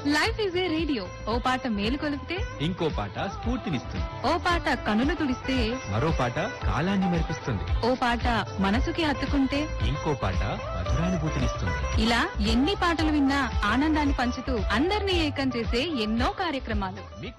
life is a radio ఓ పాట మేలు కొలిపితే ఇంకో పాట స్ఫూర్తినిస్తుంది ఓ పాట కనులు తుడిస్తే మరో పాట కాలాన్ని మెరిపిస్తుంది ఓ పాట మనసుకి హత్తుకుంటే ఇంకో పాట మధురానుభూతినిస్తుంది ఇలా ఎన్ని పాటలు విన్నా ఆనందాన్ని పంచుతూ అందరినీ ఏకం చేసే ఎన్నో కార్యక్రమాలు మీకు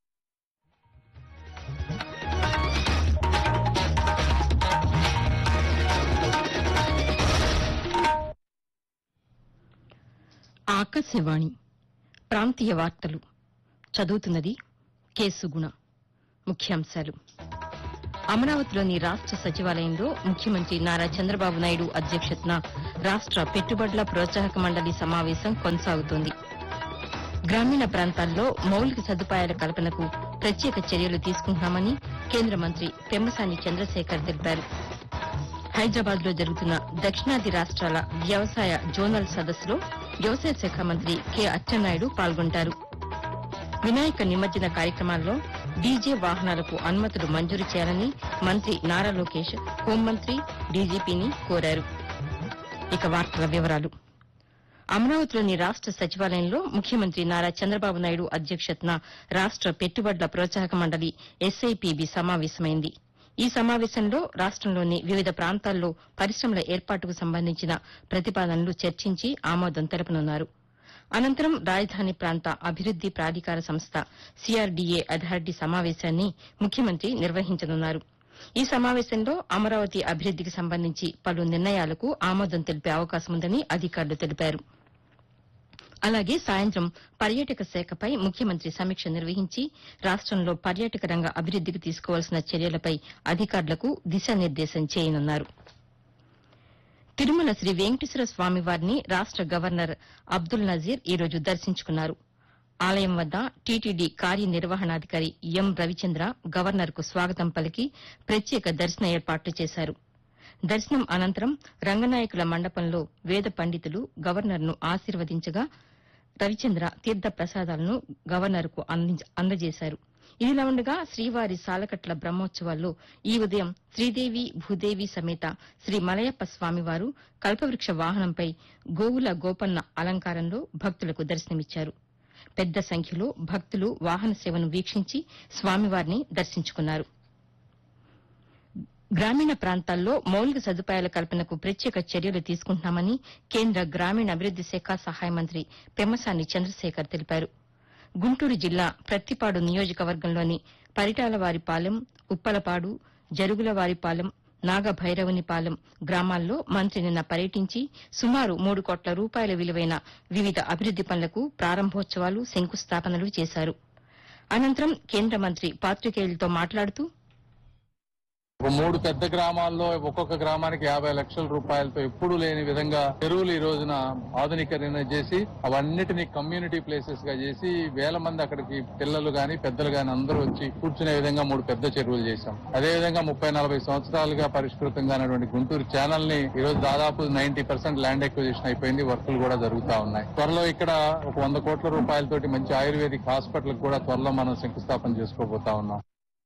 ఆకాశవాణి ప్రాంతీయ వార్తలు చదువుతున్నది కె సుగుణ ముఖ్యాంశాలు అమరావతిలోని రాష్ట సచివాలయంలో ముఖ్యమంత్రి నారా చంద్రబాబు నాయుడు అధ్యక్షతన రాష్ట పెట్టుబడుల ప్రోత్సాహక మండలి సమావేశం కొనసాగుతోంది గ్రామీణ ప్రాంతాల్లో మౌలిక సదుపాయాల కల్పనకు ప్రత్యేక చర్యలు తీసుకుంటున్నామని కేంద్ర మంత్రి పెమ్మసాని చంద్రశేఖర్ తెలిపారు హైదరాబాద్ లో జరుగుతున్న దక్షిణాది రాష్ట్రాల వ్యవసాయ జోనల్ సదస్సులో వ్యవసాయ శాఖ మంత్రి కె అచ్చెన్నాయుడు పాల్గొంటారు వినాయక నిమజ్జన కార్యక్రమాల్లో డీజే వాహనాలకు అనుమతులు మంజూరు చేయాలని మంత్రి నారా లోకేష్ హోంమంత్రి డీజీపీని కోరారు ఇక వార్తల వివరాలు అమరావతిలోని రాష్ట సచివాలయంలో ముఖ్యమంత్రి నారా చంద్రబాబు నాయుడు అధ్యక్షతన రాష్ట పెట్టుబడుల ప్రోత్సాహక మండలి ఎస్ఐపిబి సమావేశమైంది ఈ సమావేశంలో రాష్టంలోని వివిధ ప్రాంతాల్లో పరిశ్రమల ఏర్పాటుకు సంబంధించిన ప్రతిపాదనలు చర్చించి ఆమోదం తెలపనున్నారు అనంతరం రాజధాని ప్రాంత అభివృద్ది ప్రాధికార సంస్థ సిఆర్డీఏ అథారిటీ సమావేశాన్ని ముఖ్యమంత్రి నిర్వహించనున్నారు ఈ సమావేశంలో అమరావతి అభివృద్దికి సంబంధించి పలు నిర్ణయాలకు ఆమోదం తెలిపే అవకాశం ఉందని అధికారులు తెలిపారు అలాగే సాయంత్రం పర్యాటక శాఖపై ముఖ్యమంత్రి సమీక్ష నిర్వహించి రాష్టంలో పర్యాటక రంగ అభివృద్దికి తీసుకోవాల్సిన చర్యలపై అధికారులకు దిశానిర్దేశం చేయనున్నారు తిరుమల శ్రీ వెంకటేశ్వర స్వామి వారిని రాష్ట గవర్నర్ అబ్దుల్ నజీర్ ఈ రోజు దర్శించుకున్నారు ఆలయం వద్ద టీటీడీ కార్యనిర్వహణాధికారి ఎం రవిచంద్ర గవర్నర్ కు స్వాగతం పలికి ప్రత్యేక దర్శన ఏర్పాట్లు చేశారు దర్శనం అనంతరం రంగనాయకుల మండపంలో వేద పండితులు గవర్నర్ ను ఆశీర్వదించగా రవిచంద్ర తీర్థ ప్రసాదాలను గవర్నర్ కు అందజేశారు ఇదిలా ఉండగా శ్రీవారి సాలకట్ల బ్రహ్మోత్సవాల్లో ఈ ఉదయం శ్రీదేవి భూదేవి సమేత శ్రీ మలయప్ప స్వామివారు కల్పవృక్ష వాహనంపై గోవుల గోపన్న అలంకారంలో భక్తులకు దర్శనమిచ్చారు పెద్ద సంఖ్యలో భక్తులు వాహన సేవను వీక్షించి స్వామివారిని దర్శించుకున్నారు గ్రామీణ ప్రాంతాల్లో మౌలిక సదుపాయాల కల్పనకు ప్రత్యేక చర్యలు తీసుకుంటున్నామని కేంద్ర గ్రామీణాభివృద్ది శాఖ సహాయ మంత్రి పెమ్మసాని చంద్రశేఖర్ తెలిపారు గుంటూరు జిల్లా ప్రత్తిపాడు నియోజకవర్గంలోని పరిటాలవారిపాలెం ఉప్పలపాడు జరుగులవారిపాలెం నాగభైరవునిపాలెం గ్రామాల్లో మంత్రి నిన్న పర్యటించి సుమారు మూడు కోట్ల రూపాయల విలువైన వివిధ అభివృద్ది పనులకు ప్రారంభోత్సవాలు శంకుస్థాపనలు చేశారు అనంతరం కేంద్ర మంత్రి పాతికేయులతో మాట్లాడుతూ ఒక మూడు పెద్ద గ్రామాల్లో ఒక్కొక్క గ్రామానికి యాభై లక్షల రూపాయలతో ఎప్పుడూ లేని విధంగా చెరువులు ఈ రోజున ఆధునీకరణ చేసి అవన్నిటిని కమ్యూనిటీ ప్లేసెస్ గా చేసి వేల మంది అక్కడికి పిల్లలు గాని పెద్దలు గాని అందరూ వచ్చి కూర్చునే విధంగా మూడు పెద్ద చెరువులు చేశాం అదే విధంగా ముప్పై నలభై సంవత్సరాలుగా పరిష్కృతంగా ఉన్నటువంటి గుంటూరు ఛానల్ ని ఈ రోజు దాదాపు నైన్టీ పర్సెంట్ ల్యాండ్ ఎక్విజిషన్ అయిపోయింది వర్కులు కూడా జరుగుతా ఉన్నాయి త్వరలో ఇక్కడ ఒక వంద కోట్ల రూపాయలతోటి మంచి ఆయుర్వేదిక్ హాస్పిటల్ కూడా త్వరలో మనం శంకుస్థాపన చేసుకోబోతా ఉన్నాం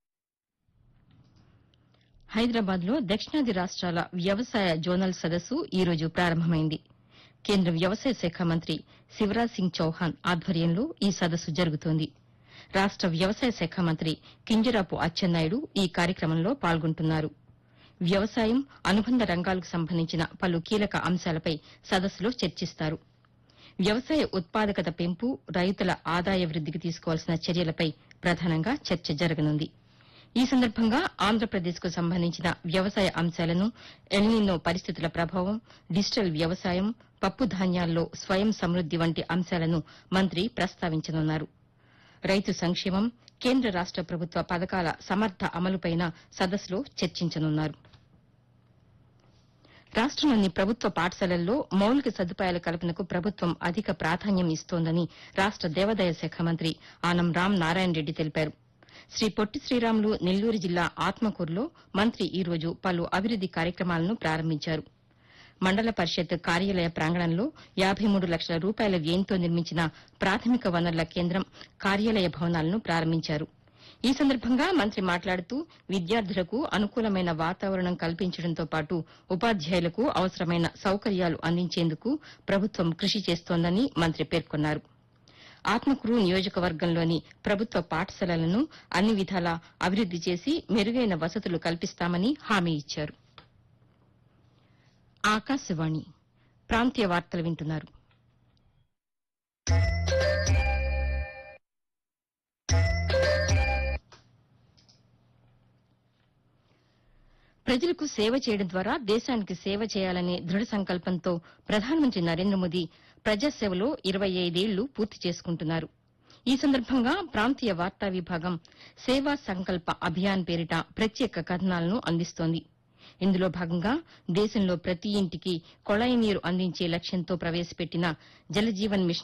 హైదరాబాద్ లో దక్షిణాది రాష్ట్రాల వ్యవసాయ జోనల్ సదస్సు ఈ రోజు ప్రారంభమైంది కేంద్ర వ్యవసాయ శాఖ మంత్రి శివరాజ్ సింగ్ చౌహాన్ ఆధ్వర్యంలో ఈ సదస్సు జరుగుతోంది రాష్ట వ్యవసాయ శాఖ మంత్రి కింజరాపు అచ్చెన్నాయుడు ఈ కార్యక్రమంలో పాల్గొంటున్నారు వ్యవసాయం అనుబంధ రంగాలకు సంబంధించిన పలు కీలక అంశాలపై సదస్సులో చర్చిస్తారు వ్యవసాయ ఉత్పాదకత పెంపు రైతుల ఆదాయ వృద్దికి తీసుకోవాల్సిన చర్యలపై ప్రధానంగా చర్చ జరగనుంది ఈ సందర్భంగా ఆంధ్రప్రదేశ్ కు సంబంధించిన వ్యవసాయ అంశాలను ఎల్నినో పరిస్థితుల ప్రభావం డిజిటల్ వ్యవసాయం పప్పు ధాన్యాల్లో స్వయం సమృద్ది వంటి అంశాలను మంత్రి ప్రస్తావించనున్నారు రైతు సంక్షేమం కేంద్ర రాష్ట ప్రభుత్వ పథకాల సమర్థ అమలుపైన సదస్సులో చర్చించనున్నారు రాష్టంలోని ప్రభుత్వ పాఠశాలల్లో మౌలిక సదుపాయాల కల్పనకు ప్రభుత్వం అధిక ప్రాధాన్యం ఇస్తోందని రాష్ట దేవాదాయ శాఖ మంత్రి ఆనం రామ్ నారాయణ రెడ్డి తెలిపారు శ్రీ పొట్టి శ్రీరాములు నెల్లూరు జిల్లా ఆత్మకూరులో మంత్రి ఈ రోజు పలు అభివృద్ది కార్యక్రమాలను ప్రారంభించారు మండల పరిషత్ కార్యాలయ ప్రాంగణంలో యాబై మూడు లక్షల రూపాయల వ్యయంతో నిర్మించిన ప్రాథమిక వనరుల కేంద్రం కార్యాలయ భవనాలను ప్రారంభించారు ఈ సందర్భంగా మంత్రి మాట్లాడుతూ విద్యార్థులకు అనుకూలమైన వాతావరణం కల్పించడంతో పాటు ఉపాధ్యాయులకు అవసరమైన సౌకర్యాలు అందించేందుకు ప్రభుత్వం కృషి చేస్తోందని మంత్రి పేర్కొన్నారు ఆత్మకూరు నియోజకవర్గంలోని ప్రభుత్వ పాఠశాలలను అన్ని విధాలా అభివృద్ది చేసి మెరుగైన వసతులు కల్పిస్తామని హామీ ఇచ్చారు ఆకాశవాణి ప్రాంతీయ వార్తలు వింటున్నారు ప్రజలకు సేవ చేయడం ద్వారా దేశానికి సేవ చేయాలనే దృఢ సంకల్పంతో ప్రధానమంత్రి నరేంద్ర మోదీ ప్రజాసేవలో ఇరవై ఐదేళ్లు పూర్తి చేసుకుంటున్నారు ఈ సందర్భంగా ప్రాంతీయ వార్తా విభాగం సేవా సంకల్ప అభియాన్ పేరిట ప్రత్యేక కథనాలను అందిస్తోంది ఇందులో భాగంగా దేశంలో ప్రతి ఇంటికి కొళాయి నీరు అందించే లక్ష్యంతో ప్రవేశపెట్టిన జలజీవన్ మిషన్